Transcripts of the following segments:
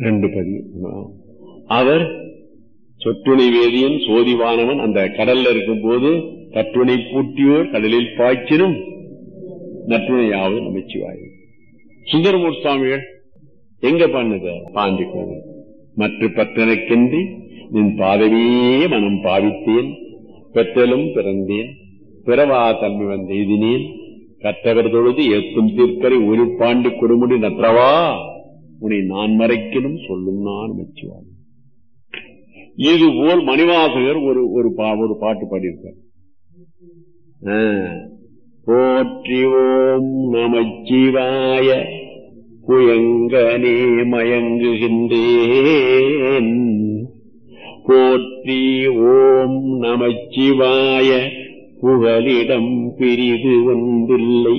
ரெண்டு பதியம் அவர் சொற்றுணை வேதியன் சோதிவானவன் அந்த கடல்ல இருக்கும் போது கற்றுணை பூட்டியோர் கடலில் பாய்ச்சினும் நற்றுணையாவது நமச்சிவாய் சுந்தரமூர் சுவாமிகள் எங்க பண்ணது பாண்டி கோவில் மற்ற பற்றனக்கென்று நின் பாதவே மனம் பாவித்தேன் பெற்றலும் பிறந்தேன் பிறவா தன்மை வந்த எதினேன் கற்றவர் தொழுது ஏத்தும் தீர்க்கரை ஒரு பாண்டி கொடுமுடி நற்றவா உன்னை நான் மறைக்கணும் சொல்லும் நான் மெச்சுவான் இது போல் மணிவாசகர் ஒரு ஒரு பா- ஒரு பாட்டு பாடியிருக்கார் ஆ. போற்றி ஓம் நமச்சிவாய புயங்கனே மயங்குகின்றேன் போற்றி ஓம் நமச்சிவாய புகலிடம் பிரிது ஒன்றில்லை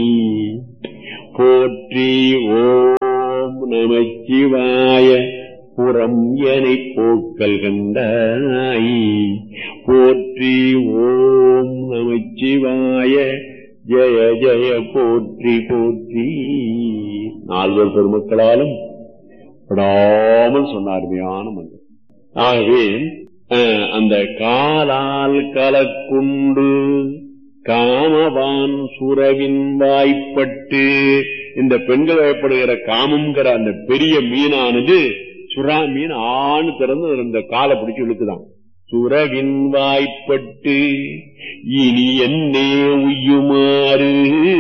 போற்றி ஓம் நமச்சிவாய புறம் எனை போக்கல் கண்டாய் போற்றி ஓம் நமச்சிவாய ஜெய ஜெய போற்றி போற்றி நால்வர் பெருமக்களாலும் விடாமல் சொன்ன அருமையான மந்திரம் ஆகவே அஹ், அந்த காலால் கலக்குண்டு காமவான் சுரவின் வாய்ப்பட்டு இந்த பெண்கள் வயப்படுகிற காமம்ங்கிற அந்த பெரிய மீனானது சுறா மீன் ஆணு திறந்து இந்த காலை பிடிச்சு இழுக்குதான் சுரவின் வாய்ப்பட்டு இனி என்னே உய்யுமாறு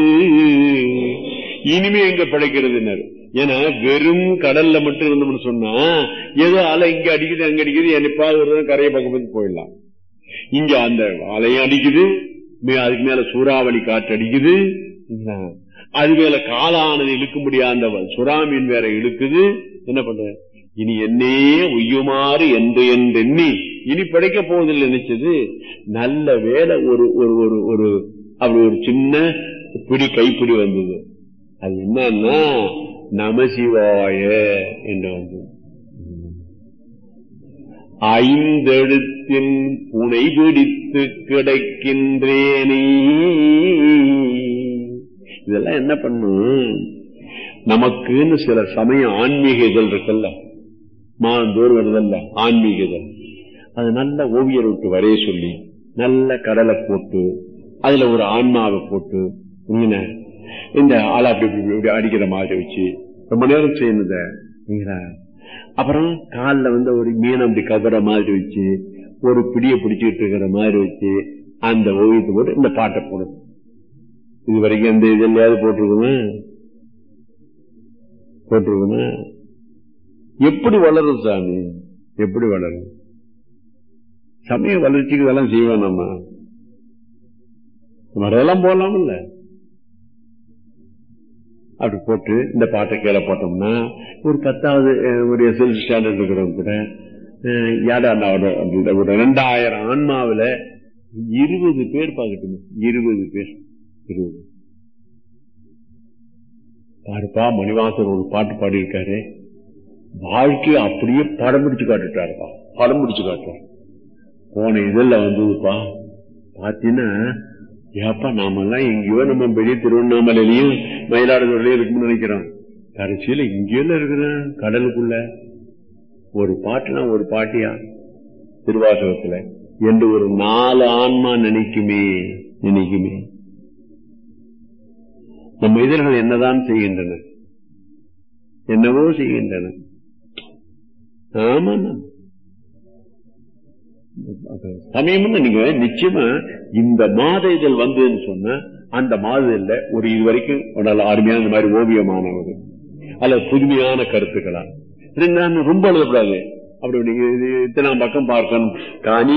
இனிமே எங்க பிழைக்கிறதுனர் ஏன்னா வெறும் கடல்ல மட்டும் இருந்தோம்னு சொன்னா ஏதோ அலை இங்க அடிக்குது அங்க அடிக்குது என்னைப்பாவது ஒரு தடவை கரையை பக்கம் வந்து போயிடலாம் இங்க அந்த அலையும் அடிக்குது மே- அதுக்கு மேல சூறாவளி காற்று அடிக்குது என்ன? அது மேல காலானது இழுக்க முடியாத அந்த சுறாமீன் வேற இழுக்குது என்ன பண்ற இனி என்னே உய்யுமாறு என்று என்றெண்ணி இனி படைக்க போவதில்லை நினைச்சது நல்ல வேலை ஒரு ஒரு ஒரு ஒரு அப்படி ஒரு சின்ன பிடி கைப்பிடி வந்தது அது என்னன்னா நமசிவாய என்று வந்தது ஐந்தெழுத்தின் புனை பிடித்து கிடக்கின்றேனே இதெல்லாம் என்ன பண்ணும் நமக்குன்னு சில சமயம் ஆன்மீக இதழ் இருக்குல்ல மாந்தோர் வருதல்ல ஆன்மீக இதழ் அது நல்ல ஓவியர் விட்டு வரைய சொல்லி நல்ல கடலை போட்டு அதுல ஒரு ஆன்மாவை போட்டு என்ன, இந்த ஆளை அப்படி இப்படி இப்படி அடிக்கிற மாதிரி வச்சு ரொம்ப நேரம் செய்யணுத அப்புறம் காலில் வந்து ஒரு மீன் அப்படி கவர மாதிரி வச்சு ஒரு பிடிய பிடிச்சிட்டு இருக்கிற மாதிரி வச்சு அந்த ஓவியத்தை போட்டு இந்த பாட்டை போடும் இது வரைக்கும் எந்த இதெல்லாவது போட்டிருக்குமா போட்டிருக்குமா எப்படி வளரும் சாமி எப்படி வளரும் சமய வளர்ச்சிக்கு இதெல்லாம் செய்வோம் நம்ம வரதெல்லாம் போடலாம் இல்ல அப்படி போட்டு இந்த பாட்டை கீழே போட்டோம்னா ஒரு பத்தாவது அஹ், ஒரு எஸ்எல்சி ஸ்டாண்டர்ட் இருக்கிறவங்க கூட அஹ், யாரா நான் ஒரு- அப்படி ஒரு ரெண்டாயிரம் ஆன்மாவுல இருபது பேர் பார்க்கட்டுமே இருபது பேர் இருபது பாருப்பா மணிவாசர் ஒரு பாட்டு பாடியிருக்காரு வாழ்க்கையை அப்படியே படம் பிடிச்சு காட்டுட்டாருப்பா படம் பிடிச்சு காட்டுறாரு போன இதெல்லாம் வந்ததுப்பா பாத்தீங்கன்னா ஏப்பா நாமெல்லாம் எங்கேயோ நம்ம பெரிய திருவண்ணாமலையிலயும் மயிலாடுதுறையிலயும் இருக்கும்னு நினைக்கிறோம் கடைசியில இங்கேயும் இருக்கிறேன் கடலுக்குள்ள ஒரு பாட்டுனா ஒரு பாட்டியா திருவாசகத்துல என்று ஒரு நாலு ஆன்மா நினைக்குமே நினைக்குமே நம்ம இதழ்கள் என்னதான் செய்கின்றன என்னவோ செய்கின்றன ஆமா சமயம் நீங்க நிச்சயமா இந்த மாத இதழ் வந்ததுன்னு சொன்னா அந்த மாத இதழ்ல ஒரு இது வரைக்கும் ஒரு நல்ல அருமையான இந்த மாதிரி ஓவியமான ஒரு அல்லது புதுமையான கருத்துக்களா இது நான் ரொம்ப எழுதக்கூடாது அப்படி நீங்க இது இத்தனாம் பக்கம் பார்க்கணும் காணி